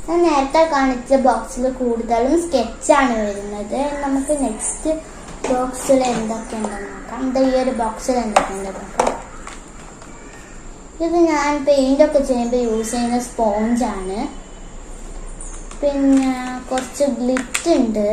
ഞാൻ നേരത്തെ കാണിച്ച ബോക്സിൽ കൂടുതലും സ്കെച്ചാണ് വരുന്നത് നമുക്ക് നെക്സ്റ്റ് ബോക്സിൽ എന്തൊക്കെയുണ്ടെന്ന് നോക്കാം ഇത് ഈ ഒരു ബോക്സിൽ എന്തൊക്കെയുണ്ടെന്ന് നോക്കാം ഇത് ഞാൻ പെയിന്റ് ഒക്കെ ചെയ്യുമ്പോൾ യൂസ് ചെയ്യുന്ന സ്പോഞ്ചാണ് പിന്നെ കുറച്ച് ഗ്ലിറ്റ് ഉണ്ട്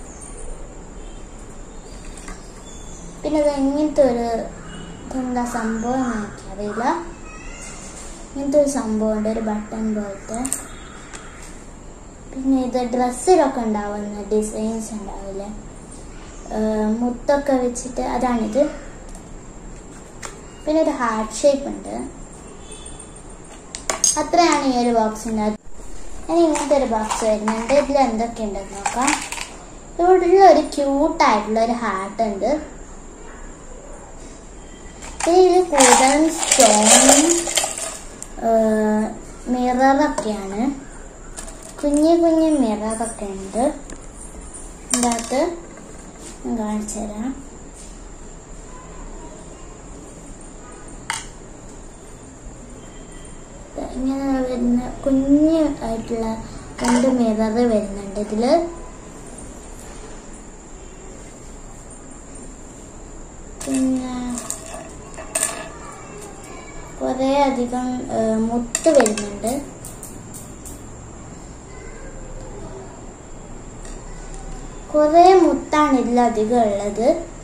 പിന്നെ ഇത് ഇങ്ങനത്തെ ഒരു എന്താ സംഭവം എന്ന് എനിക്കറിയില്ല ഇങ്ങനത്തെ ഒരു സംഭവം ഉണ്ട് ഒരു ബട്ടൺ പോലത്തെ പിന്നെ ഇത് ഡ്രസ്സിലൊക്കെ ഉണ്ടാവുന്ന ഡിസൈൻസ് ഉണ്ടാവില്ലേ ഏഹ് മുത്തൊക്കെ വെച്ചിട്ട് അതാണിത് പിന്നെ ഒരു ഹാർട്ട് ഷേപ്പ് ഉണ്ട് അത്രയാണ് ഈ ഒരു ബോക്സിൻ്റെ ഇനി ഇങ്ങനത്തെ ഒരു ബോക്സ് വരുന്നുണ്ട് ഇതിൽ എന്തൊക്കെയുണ്ടെന്ന് നോക്കാം ഇവിടെ ഒരു ക്യൂട്ടായിട്ടുള്ള ഒരു ഹാർട്ട് ഉണ്ട് പിന്നെ ഇതിൽ കൂടുതലും സ്റ്റോണും മിററൊക്കെയാണ് കുഞ്ഞു കുഞ്ഞു മിററൊക്കെ ഉണ്ട് ഇതിൻ്റെ അകത്ത് ഞാൻ കാണിച്ചു തരാം ഇങ്ങനെ വരുന്ന കുഞ്ഞു ആയിട്ടുള്ള രണ്ട് മിറർ വരുന്നുണ്ട് ഇതില് പിന്നെ കുറേ അധികം ആ, മുത്ത് വരുന്നുണ്ട് കുറേ മുത്താണ് ഇതിലധികം ഉള്ളത്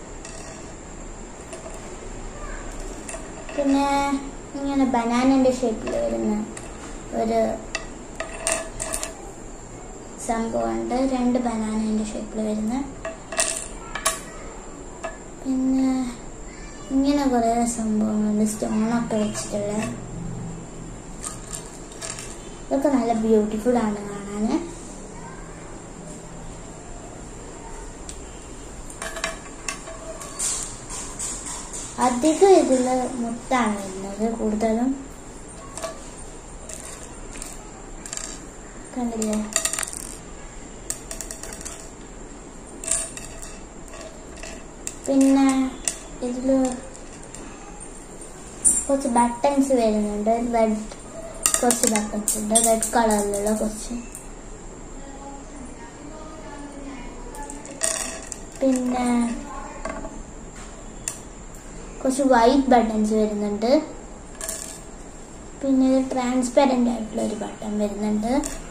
പിന്നെ ഇങ്ങനെ ബനാനന്റെ ഷേപ്പിൽ വരുന്ന ഒരു സംഭവമുണ്ട് രണ്ട് ബനാനന്റെ ഷേപ്പിൽ വരുന്ന പിന്നെ ഇങ്ങനെ കുറേ സംഭവങ്ങളുണ്ട് സ്റ്റോണൊക്കെ വെച്ചിട്ടുള്ള ഇതൊക്കെ നല്ല ബ്യൂട്ടിഫുൾ ആണ് കാണാൻ അധികം ഇതിൽ മുത്താണ് വരുന്നത് കൂടുതലും കണ്ടില്ലേ പിന്നെ ഇതിൽ കുറച്ച് ബട്ടൺസ് വരുന്നുണ്ട് റെഡ് കുറച്ച് ബട്ടൺസ് ഉണ്ട് റെഡ് കളറിലുള്ള കുറച്ച് പിന്നെ കുറച്ച് വൈറ്റ് ബട്ടൺസ് വരുന്നുണ്ട് പിന്നെ ഒരു ട്രാൻസ്പെറൻ്റ് ആയിട്ടുള്ള ഒരു ബട്ടൺ വരുന്നുണ്ട്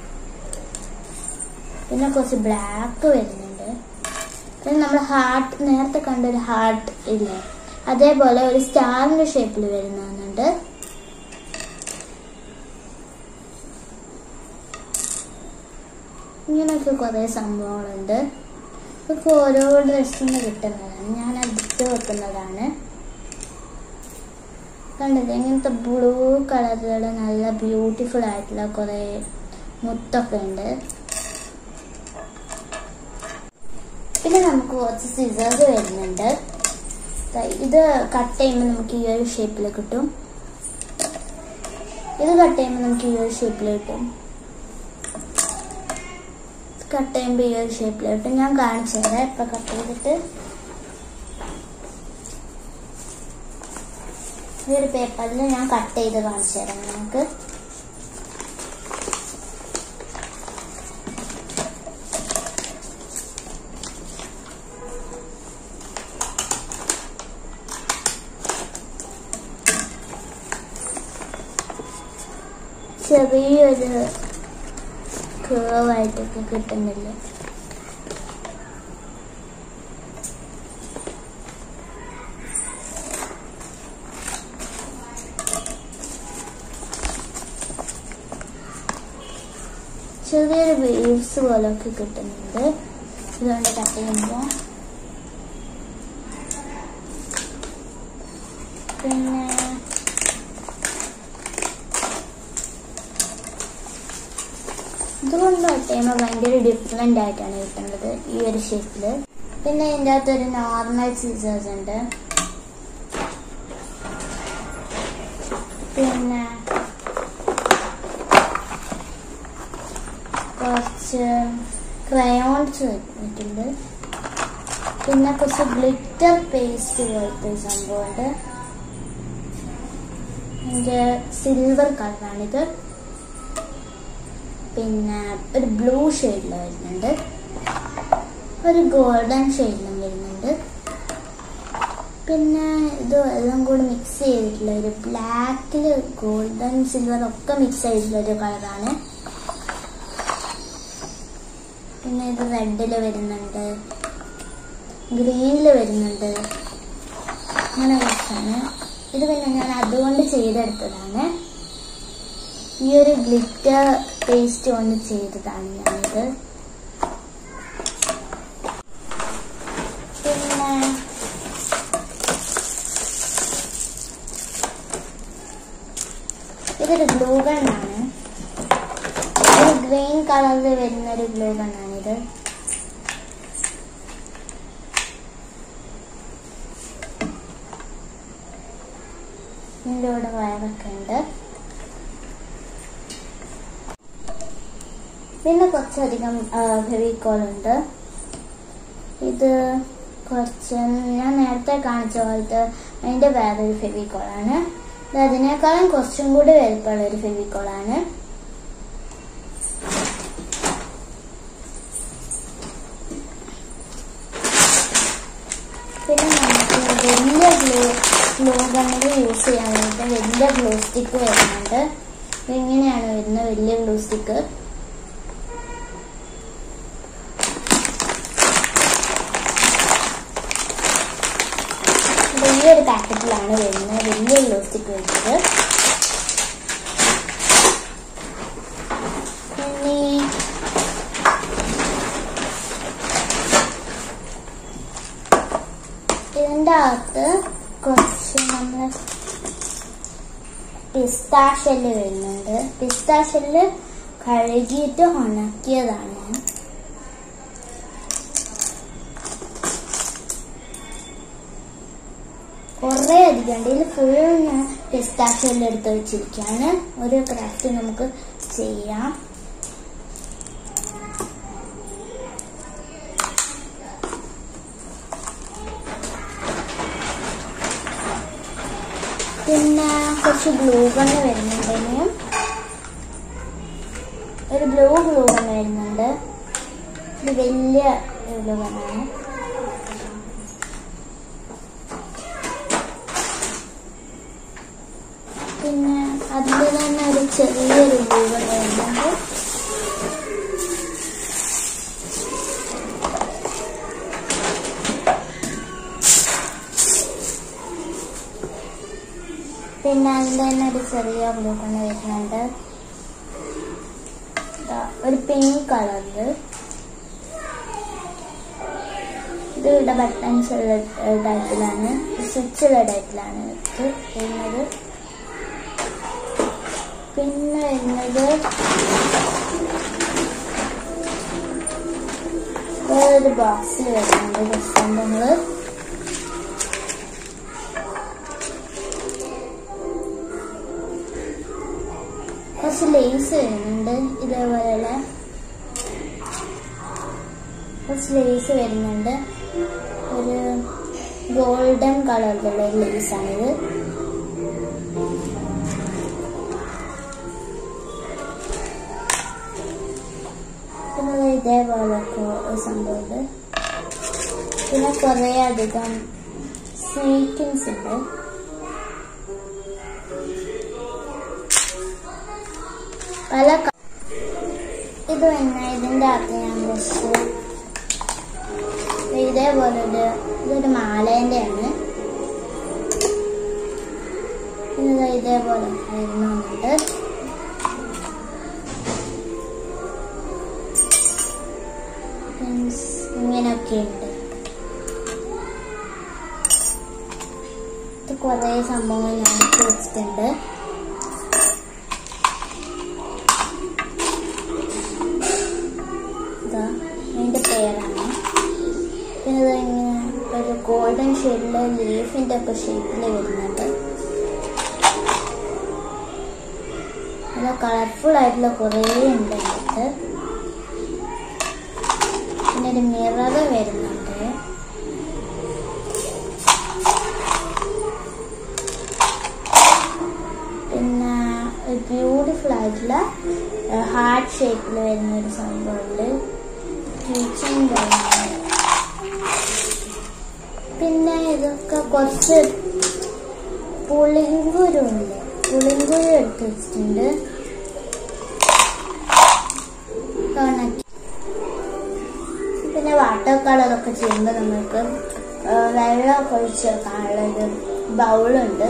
പിന്നെ കുറച്ച് ബ്ലാക്ക് വരുന്നുണ്ട് പിന്നെ നമ്മൾ ഹാർട്ട് നേരത്തെ കണ്ട ഒരു ഹാർട്ട് ഇല്ലേ അതേപോലെ ഒരു സ്റ്റാറിന്റെ ഷേപ്പിൽ വരുന്നുണ്ട് ഇങ്ങനെയൊക്കെ കുറേ സംഭവങ്ങളുണ്ട് ഇതൊക്കെ ഓരോ ഡ്രസ്സിന് കിട്ടുന്നതാണ് ഞാൻ അടുത്ത് വെക്കുന്നതാണ് കണ്ടില്ലേ ഇങ്ങനത്തെ ബ്ലൂ കളറിലുള്ള നല്ല ബ്യൂട്ടിഫുൾ ആയിട്ടുള്ള കുറേ മുത്തൊക്കെ ഉണ്ട് പിന്നെ നമുക്ക് കുറച്ച് സിസേഴ്സ് വരുന്നുണ്ട് ദാ ഇത് കട്ട് ചെയ്യുമ്പോൾ നമുക്ക് ഈ ഒരു ഷേപ്പിൽ കിട്ടും ഇത് കട്ട് ചെയ്യുമ്പോൾ നമുക്ക് ഈ ഒരു ഷേപ്പിൽ കിട്ടും കട്ട് ചെയ്യുമ്പോൾ ഈ ഒരു ഷേപ്പിൽ കിട്ടും ഞാൻ കാണിച്ചു തരാം ഇപ്പൊ കട്ട് ചെയ്തിട്ട് ഈ ഒരു പേപ്പറിൽ ഞാൻ കട്ട് ചെയ്ത് കാണിച്ചു തരാം നമുക്ക് ചെറിയൊരു കേവായിട്ടൊക്കെ കിട്ടുന്നില്ല ചെറിയൊരു വേവ്സ് പോലൊക്കെ കിട്ടുന്നുണ്ട് ഇതുകൊണ്ട് കട്ട് ചെയ്യുമ്പോൾ പിന്നെ ഇതുകൊണ്ട് കട്ട് ചെയ്യുമ്പോൾ ഭയങ്കര ഡിഫറെൻ്റ് ആയിട്ടാണ് കിട്ടുന്നത് ഈ ഒരു ഷേപ്പിൽ പിന്നെ ഇതിൻ്റെ അകത്ത് ഒരു നോർമൽ സീസേഴ്സ് ഉണ്ട് പിന്നെ കുറച്ച് ക്രയോൺസ് വെച്ചിട്ടുണ്ട് പിന്നെ കുറച്ച് ഗ്ലിറ്റർ പേസ്റ്റ് പോലത്തെ ഒരു സംഭവമുണ്ട് ഇതിൻ്റെ സിൽവർ കളറാണിത് പിന്നെ ഒരു ബ്ലൂ ഷെയ്ഡിൽ വരുന്നുണ്ട് ഒരു ഗോൾഡൻ ഷെയ്ഡിലും വരുന്നുണ്ട് പിന്നെ ഇത് എല്ലാം കൂടി മിക്സ് ചെയ്തിട്ടുള്ള ഒരു ബ്ലാക്കിൽ ഗോൾഡൻ സിൽവർ ഒക്കെ മിക്സ് ചെയ്തിട്ടുള്ള ഒരു കളറാണ് പിന്നെ ഇത് റെഡിൽ വരുന്നുണ്ട് ഗ്രീനിൽ വരുന്നുണ്ട് അങ്ങനെ മിക്സാണ് ഇത് പിന്നെ ഞാൻ അതുകൊണ്ട് ചെയ്തെടുത്തതാണ് ഈ ഒരു ഗ്ലിറ്റർ പേസ്റ്റ് കൊണ്ട് ചെയ്തതാണ് ഞാനിത് പിന്നെ ഇതൊരു ഗ്ലൂ ഗണ്ണാണ് ഒരു ഗ്രീൻ കളറിൽ വരുന്ന ഒരു ഗ്ലൂ ഗണ്ണാണിത് ഇതിൻ്റെ കൂടെ വയറൊക്കെ ഉണ്ട് പിന്നെ കുറച്ചധികം ഫെവിക്കോൾ ഉണ്ട് ഇത് കുറച്ച് ഞാൻ നേരത്തെ കാണിച്ച പോലത്തെ അതിൻ്റെ വേറൊരു ഫെവിക്കോളാണ് ഇത് അതിനേക്കാളും കുറച്ചും കൂടി വലുപ്പമുള്ള ഒരു ഫെവിക്കോളാണ് പിന്നെ നമുക്ക് വലിയ ഗ്ലൂ ഗ്ലൂ ഗണ്ണിൽ യൂസ് ചെയ്യാൻ വേണ്ടിയിട്ട് വലിയ ഗ്ലൂ സ്റ്റിക്ക് വരുന്നുണ്ട് ഇങ്ങനെയാണ് വരുന്നത് വലിയ ഗ്ലൂ സ്റ്റിക്ക് വലിയൊരു പാക്കറ്റിലാണ് വരുന്നത് വലിയ ഗ്ലൂ സ്റ്റിക്ക് വരുന്നത് പിന്നെ ഇതിൻ്റെ അകത്ത് കുറച്ച് നമ്മൾ പിസ്താഷെല്ല് വരുന്നുണ്ട് പിസ്താഷെല്ല് കഴുകിയിട്ട് ഉണക്കിയതാണ് ഞാൻ കുറേ അധികം ഉണ്ട് ഇതിൽ ഫുൾ ഞാൻ പിസ്താഷെല്ല് എടുത്ത് വെച്ചിരിക്കുകയാണ് ഒരു ക്രാഫ്റ്റ് നമുക്ക് ചെയ്യാം പിന്നെ കുറച്ച് ഗ്ലൂ ഗണ്ണ് വരുന്നുണ്ട് ഇനിയും ഒരു ബ്ലൂ ഗ്ലൂ ഗണ്ണ് വരുന്നുണ്ട് ഇത് വലിയ ഗ്ലൂ ഗണ്ണാണ് പിന്നെ അതിൽ തന്നെ ഒരു ചെറിയൊരു ഗ്ലൂ ഗണ്ണ് വരുന്നുണ്ട് പിന്നെ അതിൽ തന്നെ ഒരു ചെറിയ ബ്ലൂ കളർ വരുന്നുണ്ട് ദാ ഒരു പിങ്ക് കളറില് ഇത് ഇവിടെ ബട്ടൺസ് ഉള്ള ടൈപ്പിലാണ് സ്വിച്ച് ഉള്ള ടൈപ്പിലാണ് ഇത് വരുന്നത് പിന്നെ വരുന്നത് വേറൊരു ബോക്സിൽ വരുന്നുണ്ട് സംഭവങ്ങള് കുറച്ച് ലേസ് വരുന്നുണ്ട് ഇതേപോലെയുള്ള കുറച്ച് ലേസ് വരുന്നുണ്ട് ഒരു ഗോൾഡൻ കളറിലുള്ള ഒരു ലേസാണിത് പിന്നെ ദേ ഇതേപോലൊക്കെ ഒരു സംഭവമുണ്ട് പിന്നെ കുറേ അധികം സ്നേക്കിൻസ് ഉണ്ട് പല ക- ഇത് തന്നെ ഇതിൻ്റെ അകത്ത് ഞാൻ കുറച്ച് ഇതേപോലെ ഒരു ഇതൊരു മാലേൻ്റെ ആണ് പിന്നെ ദാ ഇതേപോലെ വരുന്നുണ്ട് Friends, ഇങ്ങനെയൊക്കെ ഉണ്ട് ഇത് കുറേ സംഭവങ്ങൾ ഞാൻ എടുത്ത് വെച്ചിട്ടുണ്ട് ഇതാ അതിൻ്റെ പേരാണ് പിന്നെ ഇത് ഇങ്ങനെ ഒരു ഗോൾഡൻ ഷെയ്ഡിൽ ലീഫിൻ്റെ ഒക്കെ ഷേപ്പിൽ വരുന്നുണ്ട് നല്ല കളർഫുൾ ആയിട്ടുള്ള കുറേ ഉണ്ട് അതിനകത്ത് പിന്നെ ഒരു മിറർ വരുന്നുണ്ട് പിന്നെ ഒരു ബ്യൂട്ടിഫുൾ ആയിട്ടുള്ള ഹാർട്ട് ഹാർട്ട് ഷേപ്പിൽ വരുന്ന ഒരു സംഭവമുണ്ട് ടീച്ചിങ് പിന്നെ ഇതൊക്കെ കുറച്ച് പുളിങ്കുരു ഉണ്ട് പുളിങ്കുരു എടുത്ത് വെച്ചിട്ടുണ്ട് ഉണക്കി പിന്നെ വാട്ടർ കളറൊക്കെ ചെയ്യുമ്പോൾ നമുക്ക് ആ, വെള്ളമൊക്കെ ഒഴിച്ച് വെക്കാനുള്ള ഒരു ബൗളുണ്ട്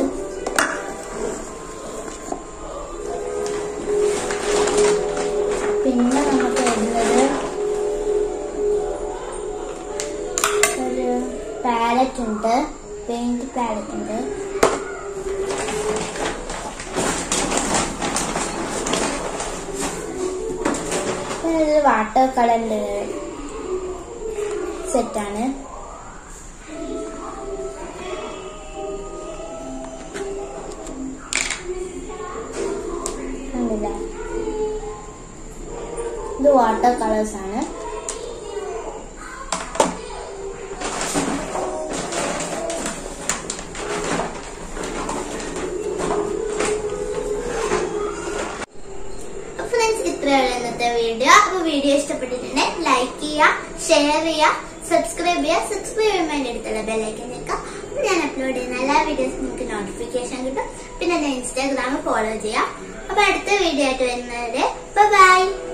പിന്നെ നമുക്ക് വരുന്നത് ഒരു പാലറ്റ് ഉണ്ട് പെയിന്റ് പാലറ്റ് ഉണ്ട് പിന്നെ ഒരു വാട്ടർ കളറിന്റെ സെറ്റാണ് കണ്ടില്ലേ ഇത് വാട്ടർ കളേഴ്സ് ആണ് ഫ്രണ്ട്സ് ഇത്രയുള്ള ഇന്നത്തെ വീഡിയോ അപ്പൊ വീഡിയോ ഇഷ്ടപ്പെട്ടിട്ടുണ്ടെങ്കിൽ ലൈക്ക് ചെയ്യുക ഷെയർ ചെയ്യുക സബ്സ്ക്രൈബ് ചെയ്യുക സബ്സ്ക്രൈബ് ചെയ്യാൻ വേണ്ടി അടുത്തുള്ള ബെല്ലൈക്കൻ നിൽക്കുക അപ്പൊ ഞാൻ അപ്ലോഡ് ചെയ്യുന്ന എല്ലാ വീഡിയോസും നിങ്ങൾക്ക് നോട്ടിഫിക്കേഷൻ കിട്ടും പിന്നെ എന്റെ ഇൻസ്റ്റാഗ്രാം ഫോളോ ചെയ്യാം അപ്പൊ അടുത്ത വീഡിയോ ആയിട്ട് വരുന്നവരെ ബൈ